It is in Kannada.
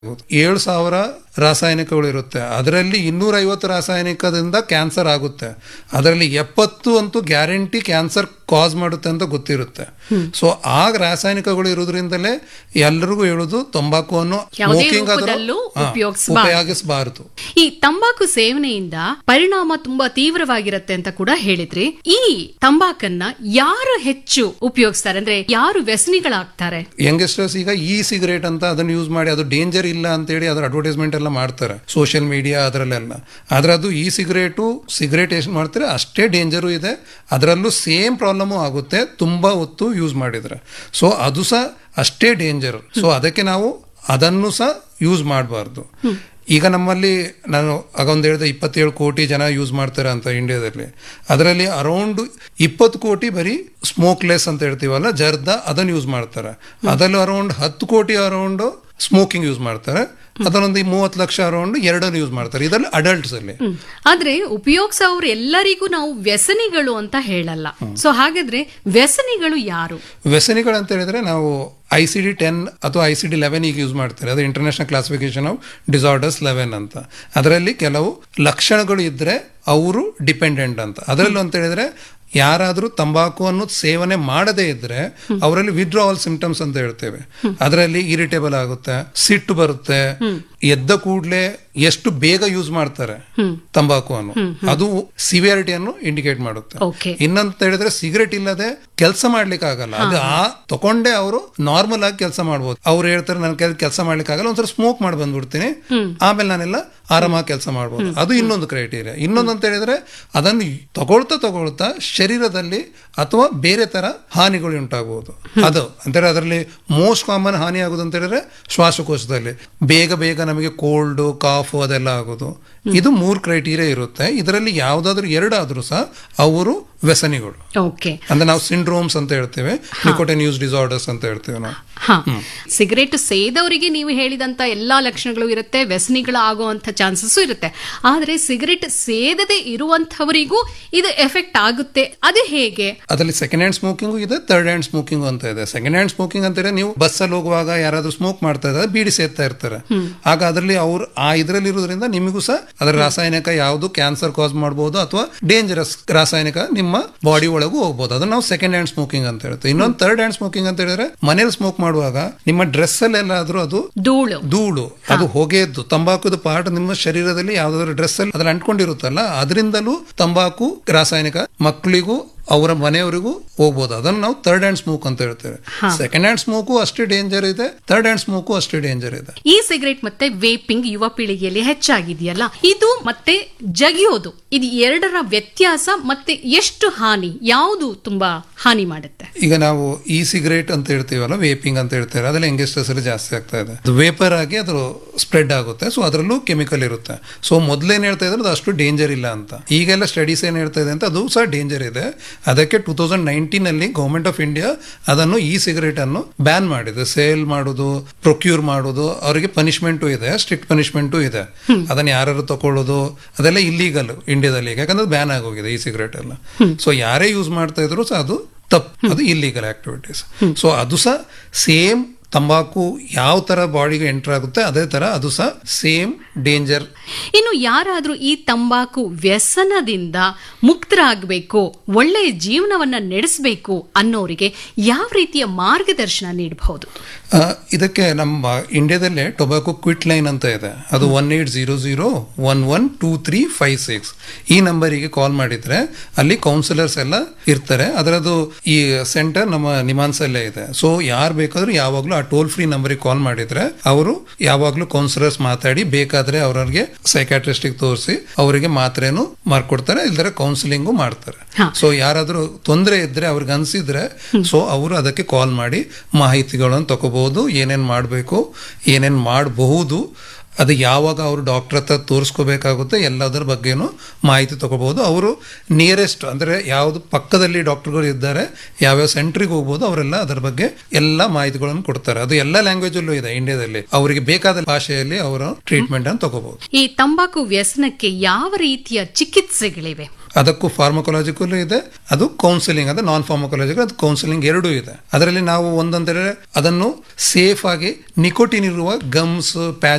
ಏಳು ಸಾವಿರ ರಾಸಾಯನಿಕಗಳು ಇರುತ್ತೆ ಅದರಲ್ಲಿ ಇನ್ನೂರ ಐವತ್ತು ರಾಸಾಯನಿಕದಿಂದ ಕ್ಯಾನ್ಸರ್ ಆಗುತ್ತೆ ಅದರಲ್ಲಿ ಎಪ್ಪತ್ತು ಅಂತೂ ಗ್ಯಾರಂಟಿ ಕ್ಯಾನ್ಸರ್ ಕಾಸ್ ಮಾಡುತ್ತೆ ಅಂತ ಗೊತ್ತಿರುತ್ತೆ ಸೊ ಆ ರಾಸಾಯನಿಕಗಳು ಇರೋದ್ರಿಂದಲೇ ಎಲ್ರಿಗೂ ಹೇಳುದು ತಂಬಾಕುವನ್ನು ಯಾವುದೇ ಸ್ಮೋಕಿಂಗ್ ಆದ್ರೂ ರೂಪದಲ್ಲೂ ಹಾ, ಉಪಯೋಗಿಸ್ಬಾರ್ದು. ಉಪಯೋಗಿಸಬಾರದು ಈ ತಂಬಾಕು ಸೇವನೆಯಿಂದ ಪರಿಣಾಮ ತುಂಬಾ ತೀವ್ರವಾಗಿರುತ್ತೆ ಅಂತ ಕೂಡ ಹೇಳಿದ್ರಿ ಈ ತಂಬಾಕನ್ನ ಯಾರು ಹೆಚ್ಚು ಉಪಯೋಗಿಸ್ತಾರೆ ಅಂದ್ರೆ ಯಾರು ವ್ಯಸನಿಗಳಾಗ್ತಾರೆ ಯಂಗೆಸ್ಟರ್ಸ್ ಈಗ ಇ ಸಿಗರೇಟ್ ಅಂತ ಅದನ್ನ ಯೂಸ್ ಮಾಡಿ ಅದು ಡೇಂಜರ್ ಇಲ್ಲ ಅಂತೇಳಿ ಅದರ ಅಡ್ವರ್ಟೈಸ್ಮೆಂಟ್ ಎಲ್ಲ ಮಾಡ್ತಾರೆ ಸೋಷಿಯಲ್ ಮೀಡಿಯಾ ಅದರಲ್ಲೆಲ್ಲ ಆದ್ರೆ ಅದು ಇ ಸಿಗರೇಟು ಸಿಗರೇಟ್ ಎಷ್ಟು ಮಾಡ್ತಾರೆ ಅಷ್ಟೇ ಡೇಂಜರು ಇದೆ ಅದರಲ್ಲೂ ಸೇಮ್ ಪ್ರಾಬ್ಲಮು ಆಗುತ್ತೆ ತುಂಬಾ ಹೊತ್ತು ಯೂಸ್ ಮಾಡಿದ್ರೆ ಸೊ ಅದು ಸಹ ಅಷ್ಟೇ ಡೇಂಜರ್ ಸೊ ಅದಕ್ಕೆ ನಾವು ಅದನ್ನು ಸಹ ಯೂಸ್ ಮಾಡಬಾರ್ದು ಈಗ ನಮ್ಮಲ್ಲಿ ನಾನು ಆಗ ಒಂದು ಹೇಳಿದೆ ಇಪ್ಪತ್ತೇಳು ಕೋಟಿ ಜನ ಯೂಸ್ ಮಾಡ್ತಾರೆ ಅಂತ ಇಂಡಿಯಾದಲ್ಲಿ ಅದರಲ್ಲಿ ಅರೌಂಡ್ ಇಪ್ಪತ್ತು ಕೋಟಿ ಬರೀ ಸ್ಮೋಕ್ಲೆಸ್ ಅಂತ ಹೇಳ್ತೀವಲ್ಲ ಜರ್ದ ಅದನ್ನು ಯೂಸ್ ಮಾಡ್ತಾರೆ ಅದರಲ್ಲಿ ಅರೌಂಡ್ ಹತ್ತು ಕೋಟಿ ಅರೌಂಡ್ ಸ್ಮೋಕಿಂಗ್ ಯೂಸ್ ಮಾಡ್ತಾರೆ ಅದನ್ನೊಂದು ಮೂವತ್ತು ಲಕ್ಷ ಅರೌಂಡ್ ಎರಡನ್ನು ಯೂಸ್ ಮಾಡ್ತಾರೆ ಇದರಲ್ಲಿ ಅಡಲ್ಟ್ಸ್ ಅಲ್ಲಿ ಹ್ಮ್. ಆದ್ರೆ ಉಪಯೋಗಿಸೋರು ಎಲ್ಲರಿಗೂ ನಾವು ವ್ಯಸನಿಗಳು ಅಂತ ಹೇಳಲ್ಲ ಸೊ ಹಾಗಾದ್ರೆ ವ್ಯಸನಿಗಳು ಯಾರು ವ್ಯಸನಿಗಳು ಅಂತ ಹೇಳಿದ್ರೆ ನಾವು ಐ ಸಿ ಡಿ ಟೆನ್ ಅಥವಾ ಐ ಸಿ ಡಿ ಲೆವೆನ್ ಈಗ ಯೂಸ್ ಮಾಡ್ತಾರೆ ಅದು international classification of disorders eleven ಅಂತ ಅದರಲ್ಲಿ ಕೆಲವು ಲಕ್ಷಣಗಳು ಇದ್ರೆ ಅವರು ಡಿಪೆಂಡೆಂಟ್ ಅಂತ ಅದರಲ್ಲೂ ಅಂತ ಹೇಳಿದ್ರೆ ಯಾರಾದರೂ ತಂಬಾಕು ಅನ್ನೋದು ಸೇವನೆ ಮಾಡದೇ ಇದ್ರೆ ಅವರಲ್ಲಿ ವಿಡ್ರಾವಲ್ ಸಿಂಪ್ಟಮ್ಸ್ ಅಂತ ಹೇಳ್ತೇವೆ ಅದರಲ್ಲಿ ಇರಿಟೇಬಲ್ ಆಗುತ್ತೆ ಸಿಟ್ಟು ಬರುತ್ತೆ ಎದ್ದ ಕೂಡಲೇ ಎಷ್ಟು ಬೇಗ ಯೂಸ್ ಮಾಡ್ತಾರೆ ತಂಬಾಕು ಅನ್ನು ಅದು ಸಿವಿಯಾರಿಟಿಯನ್ನು ಇಂಡಿಕೇಟ್ ಮಾಡುತ್ತೆ ಓಕೆ ಇನ್ನೊಂದು ಹೇಳಿದ್ರೆ ಸಿಗರೆಟ್ ಇಲ್ಲದೆ ಕೆಲಸ ಮಾಡ್ಲಿಕ್ಕೆ ಆಗಲ್ಲ ಅದು ಆ ತಕೊಂಡೇ ಅವರು ನಾರ್ಮಲ್ ಆಗಿ ಕೆಲಸ ಮಾಡ್ಬೋದು ಅವ್ರು ಹೇಳ್ತಾರೆ ನನ್ನ ಕೈ ಕೆಲಸ ಮಾಡ್ಲಿಕ್ಕೆ ಆಗಲ್ಲ ಒಂದ್ಸಲ ಸ್ಮೋಕ್ ಮಾಡಿ ಬಂದ್ಬಿಡ್ತೀನಿ ಆಮೇಲೆ ನಾನೆಲ್ಲ ಆರಾಮಾಗಿ ಕೆಲಸ ಮಾಡ್ಬೋದು ಅದು ಇನ್ನೊಂದು ಕ್ರೈಟೀರಿಯಾ ಇನ್ನೊಂದು ಅಂತ ಹೇಳಿದ್ರೆ ಅದನ್ನು ತಗೊಳ್ತಾ ತಗೊಳ್ತಾ ಶರೀರದಲ್ಲಿ ಅಥವಾ ಬೇರೆ ತರ ಹಾನಿಗಳು ಉಂಟಾಗಬಹುದು ಅದು ಅಂದ್ರೆ ಅದರಲ್ಲಿ ಮೋಸ್ಟ್ ಕಾಮನ್ ಹಾನಿ ಆಗೋದು ಅಂತ ಹೇಳಿದ್ರೆ ಶ್ವಾಸಕೋಶದಲ್ಲಿ ಬೇಗ ಬೇಗ ನಮಗೆ ಕೋಲ್ಡ್ ಕಾಫ್ ಅದೆಲ್ಲ ಆಗೋದು ಇದು ಮೂರು ಕ್ರೈಟೀರಿಯಾ ಇರುತ್ತೆ ಇದರಲ್ಲಿ ಯಾವ್ದಾದ್ರು ಎರಡಾದ್ರೂ ಸಹ ಅವರು ವ್ಯಸನಿಗಳು ಓಕೆ ಅಂದ್ರೆ ನಾವು ಸಿಂಡ್ರೋಮ್ಸ್ ಅಂತ ಹೇಳ್ತೇವೆ ನಿಕೋಟಿನ್ ಯೂಸ್ ಡಿಸಾರ್ಡರ್ಸ್ ಅಂತ ಹೇಳ್ತೇವೆ ನಾವು ಹಾ ಸಿಗರೇಟ್ ಸೇದವರಿಗೆ ನೀವು ಹೇಳಿದಂತ ಎಲ್ಲಾ ಲಕ್ಷಣಗಳು ಇರುತ್ತೆ ವ್ಯಸನಿಗಳು ಆಗುವಂತ ಚಾನ್ಸಸ್ ಇರುತ್ತೆ ಆದ್ರೆ ಸಿಗರೇಟ್ ಸೇದದೆ ಇರುವಂತವರಿಗೂ ಇದು ಎಫೆಕ್ಟ್ ಆಗುತ್ತೆ ಅದು ಹೇಗೆ ಅದರಲ್ಲಿ ಸೆಕೆಂಡ್ ಹ್ಯಾಂಡ್ ಸ್ಮೋಕಿಂಗ್ ಇದೆ ಥರ್ಡ್ ಹ್ಯಾಂಡ್ ಸ್ಮೋಕಿಂಗ್ ಅಂತ ಇದೆ ಸೆಕೆಂಡ್ ಹ್ಯಾಂಡ್ ಸ್ಮೋಕಿಂಗ್ ಅಂತ ಹೇಳಿದ್ರೆ ನೀವು ಬಸ್ಸಲ್ಲಿ ಹೋಗುವಾಗ ಯಾರಾದ್ರೂ ಸ್ಮೋಕ್ ಮಾಡ್ತಾ ಇದ್ದಾರೆ ಬೀಡಿ ಸೇರ್ತಾ ಇರ್ತಾರೆ ಆಗ ಅದರಲ್ಲಿ ಅವ್ರು ಆ ಇದರಲ್ಲಿ ಇರೋದ್ರಿಂದ ನಿಮಗೂ ಸಹ ಅದರ ರಾಸಾಯನಿಕ ಯಾವುದು ಕ್ಯಾನ್ಸರ್ ಕಾಸ್ ಮಾಡಬಹುದು ಅಥವಾ ಡೇಂಜರಸ್ ರಾಸಾಯನಿಕ ನಿಮ್ಮ ಬಾಡಿ ಒಳಗೂ ಹೋಗ್ಬೋದು ಅದನ್ನ ನಾವು ಸೆಕೆಂಡ್ ಹ್ಯಾಂಡ್ ಸ್ಮೋಕಿಂಗ್ ಅಂತ ಹೇಳ್ತೇವೆ ಇನ್ನೊಂದು ಥರ್ಡ್ ಹ್ಯಾಂಡ್ ಸ್ಮೋಕಿಂಗ್ ಅಂತ ಹೇಳಿದ್ರೆ ಮನೇಲಿ ಸ್ಮೋಕ್ ಮಾಡುವಾಗ ನಿಮ್ಮ ಡ್ರೆಸ್ ಅಲ್ಲಿ ಎಲ್ಲಾದ್ರೂ ಅದು ಧೂಳು ಧೂಳು ಅದು ಹೊಗೆದ್ದು ತಂಬಾಕುದ ಪಾರ್ಟ್ ನಿಮ್ಮ ಶರೀರದಲ್ಲಿ ಯಾವ್ದಾದ್ರು ಡ್ರೆಸ್ ಅಲ್ಲಿ ಅದ್ರಲ್ಲಿ ಅಂಟ್ಕೊಂಡಿರುತ್ತಲ್ಲ ಅದರಿಂದಲೂ ತಂಬಾಕು ರಾಸಾಯನಿಕ ಮಕ್ಕಳಿಗೂ ಅವರ ಮನೆಯವರಿಗೂ ಹೋಗ್ಬೋದು ಅದನ್ನು ನಾವು ಥರ್ಡ್ ಹ್ಯಾಂಡ್ ಸ್ಮೋಕ್ ಅಂತ ಹೇಳ್ತೇವೆ ಸೆಕೆಂಡ್ ಹ್ಯಾಂಡ್ ಸ್ಮೋಕು ಅಷ್ಟೇ ಡೇಂಜರ್ ಇದೆ ಥರ್ಡ್ ಹ್ಯಾಂಡ್ ಸ್ಮೋಕು ಅಷ್ಟೇ ಡೇಂಜರ್ ಇದೆ ಈ ಸಿಗರೇಟ್ ಮತ್ತೆ ವೇಪಿಂಗ್ ಯುವ ಪೀಳಿಗೆಯಲ್ಲಿ ಹೆಚ್ಚಾಗಿದೆಯಲ್ಲ ಇದು ಮತ್ತೆ ಜಗಿಯೋದು ಇದು ಎರಡರ ವ್ಯತ್ಯಾಸ ಮತ್ತೆ ಎಷ್ಟು ಹಾನಿ ಯಾವುದು ತುಂಬಾ ಹಾನಿ ಮಾಡುತ್ತೆ ಈಗ ನಾವು ಈ ಸಿಗರೇಟ್ ಅಂತ ಹೇಳ್ತೀವಲ್ಲ ವೇಪಿಂಗ್ ಅಂತ ಹೇಳ್ತೇವೆ ಅದ್ರಲ್ಲಿ ಯಂಗೆಸ್ಟರ್ಸ್ ಅಲ್ಲಿ ಜಾಸ್ತಿ ಆಗ್ತಾ ಇದೆ ಅದು ವೇಪರ್ ಆಗಿ ಅದು ಸ್ಪ್ರೆಡ್ ಆಗುತ್ತೆ ಸೊ ಅದರಲ್ಲೂ ಕೆಮಿಕಲ್ ಇರುತ್ತೆ ಸೊ ಮೊದ್ಲೇನ್ ಹೇಳ್ತಾ ಇದ್ರೆ ಅದು ಅಷ್ಟು ಡೇಂಜರ್ ಇಲ್ಲ ಅಂತ ಈಗೆಲ್ಲ ಸ್ಟಡೀಸ್ ಏನ್ ಹೇಳ್ತಾ ಇದೆ ಅಂತ ಅದು ಸಹ ಡೇಂಜರ್ ಇದೆ ಅದಕ್ಕೆ ಟೂ ತೌಸಂಡ್ ನೈನ್ಟೀನ್ ಅಲ್ಲಿ ಗೌರ್ಮೆಂಟ್ ಆಫ್ ಇಂಡಿಯಾ ಅದನ್ನು ಈ ಸಿಗರೇಟ್ ಅನ್ನು ಬ್ಯಾನ್ ಮಾಡಿದೆ ಸೇಲ್ ಮಾಡೋದು ಪ್ರೊಕ್ಯೂರ್ ಮಾಡೋದು ಅವರಿಗೆ ಪನಿಷ್ಮೆಂಟು ಇದೆ ಸ್ಟ್ರಿಕ್ಟ್ ಪನಿಷ್ಮೆಂಟು ಇದೆ ಅದನ್ನ ಯಾರು ತಗೊಳ್ಳೋದು ಅದೆಲ್ಲ ಇಲ್ಲೀಗಲ್ ಇಂಡಿಯಾದಲ್ಲಿ ಈಗ ಯಾಕಂದ್ರೆ ಬ್ಯಾನ್ ಆಗೋಗಿದೆ ಈ ಸಿಗರೇಟ್ ಎಲ್ಲ ಸೊ ಯಾರೇ ಯೂಸ್ ಮಾಡ್ತಾ ಇದ್ರು ಸಹ ಅದು ತಪ್ಪು ಅದು ಇಲ್ಲೀಗಲ್ ಆಕ್ಟಿವಿಟೀಸ್ ಸೊ ಅದು ಸಹ ಸೇಮ್ ತಂಬಾಕು ಯಾವ ತರ ಬಾಡಿಗೆ ಎಂಟರ್ ಆಗುತ್ತೆ ಅದೇ ತರ ಅದು ಸಹ ಸೇಮ್ ಡೇಂಜರ್ ಇನ್ನು ಯಾರಾದ್ರೂ ಈ ತಂಬಾಕು ವ್ಯಸನದಿಂದ ಮುಕ್ತರಾಗಬೇಕು ಒಳ್ಳೆಯ ಜೀವನವನ್ನ ನಡೆಸಬೇಕು ಅನ್ನೋರಿಗೆ ಯಾವ ರೀತಿಯ ಮಾರ್ಗದರ್ಶನ ನೀಡಬಹುದು ಇದಕ್ಕೆ ನಮ್ಮ ಇಂಡಿಯಾದಲ್ಲೇ ಟೊಬ್ಯಾಕೊ ಕ್ವಿಟ್ ಲೈನ್ ಅಂತ ಇದೆ ಅದು one eight zero zero one one two three five six ಈ ನಂಬರಿಗೆ ಕಾಲ್ ಮಾಡಿದ್ರೆ ಅಲ್ಲಿ ಕೌನ್ಸಿಲರ್ಸ್ ಎಲ್ಲ ಇರ್ತಾರೆ ಅದರದ್ದು ಈ ಸೆಂಟರ್ ನಮ್ಮ ನಿಮಾನ್ಸಲ್ಲೇ ಇದೆ ಸೊ ಯಾರು ಬೇಕಾದ್ರೂ ಯಾವಾಗ್ಲೂ ಆ ಟೋಲ್ ಫ್ರೀ ನಂಬರಿಗೆ ಕಾಲ್ ಮಾಡಿದ್ರೆ ಅವರು ಯಾವಾಗ್ಲೂ ಕೌನ್ಸಿಲರ್ಸ್ ಮಾತಾಡಿ ಬೇಕಾದ್ರೆ ಅವ್ರಿಗೆ ಸೈಕಾಟ್ರಿಸ್ಟಿಗೆ ತೋರಿಸಿ ಅವರಿಗೆ ಮಾತ್ರೆನು ಮಾಡ್ಕೊಡ್ತಾರೆ ಇಲ್ದರೆ ಕೌನ್ಸಿಲಿಂಗು ಮಾಡ್ತಾರೆ ಹಾ. ಸೊ ಯಾರಾದ್ರೂ ತೊಂದರೆ ಇದ್ರೆ ಅವ್ರಿಗೆ ಅನ್ಸಿದ್ರೆ ಸೊ ಅವರು ಅದಕ್ಕೆ ಕಾಲ್ ಮಾಡಿ ಮಾಹಿತಿಗಳನ್ನು ತಗೋಬಹುದು ಏನೇನ್ ಮಾಡಬೇಕು ಏನೇನ್ ಮಾಡಬಹುದು ಅದು ಯಾವಾಗ ಅವರು ಡಾಕ್ಟರ್ ಹತ್ರ ತೋರಿಸ್ಕೋಬೇಕಾಗುತ್ತೆ ಎಲ್ಲದರ ಬಗ್ಗೆನೂ ಮಾಹಿತಿ ತಗೋಬಹುದು ಅವರು ನಿಯರೆಸ್ಟ್ ಅಂದ್ರೆ ಯಾವುದು ಪಕ್ಕದಲ್ಲಿ ಡಾಕ್ಟರ್ಗಳು ಇದ್ದಾರೆ ಯಾವ್ಯಾವ ಸೆಂಟ್ರಿಗೆ ಹೋಗ್ಬೋದು ಅವರೆಲ್ಲ ಅದರ ಬಗ್ಗೆ ಎಲ್ಲ ಮಾಹಿತಿಗಳನ್ನು ಕೊಡ್ತಾರೆ ಅದು ಎಲ್ಲ ಲ್ಯಾಂಗ್ವೇಜ್ ಅಲ್ಲೂ ಇದೆ ಇಂಡಿಯಾದಲ್ಲಿ ಅವರಿಗೆ ಬೇಕಾದ ಭಾಷೆಯಲ್ಲಿ ಅವರು ಟ್ರೀಟ್ಮೆಂಟ್ ಅನ್ನು ತಗೋಬಹುದು ಈ ತಂಬಾಕು ವ್ಯಸನಕ್ಕೆ ಯಾವ ರೀತಿಯ ಚಿಕಿತ್ಸೆಗಳಿವೆ ಅದಕ್ಕೂ ಫಾರ್ಮಕೊಲಾಜಿಕಲ್ ಇದೆ ಅದು ಕೌನ್ಸಿಲಿಂಗ್ ಅದು ನಾನ್ ಫಾರ್ಮಕೊಲಾಜಿಕಲ್ ಅದು ಕೌನ್ಸಿಲಿಂಗ್ ಎರಡೂ ಇದೆ ಅದರಲ್ಲಿ ನಾವು ಒಂದಂದ್ರೆ ಅದನ್ನು ಸೇಫ್ ಆಗಿ ನಿಕೋಟಿನ್ ಇರುವ ಗಮ್ಸ್ ಪ್ಯಾಚ್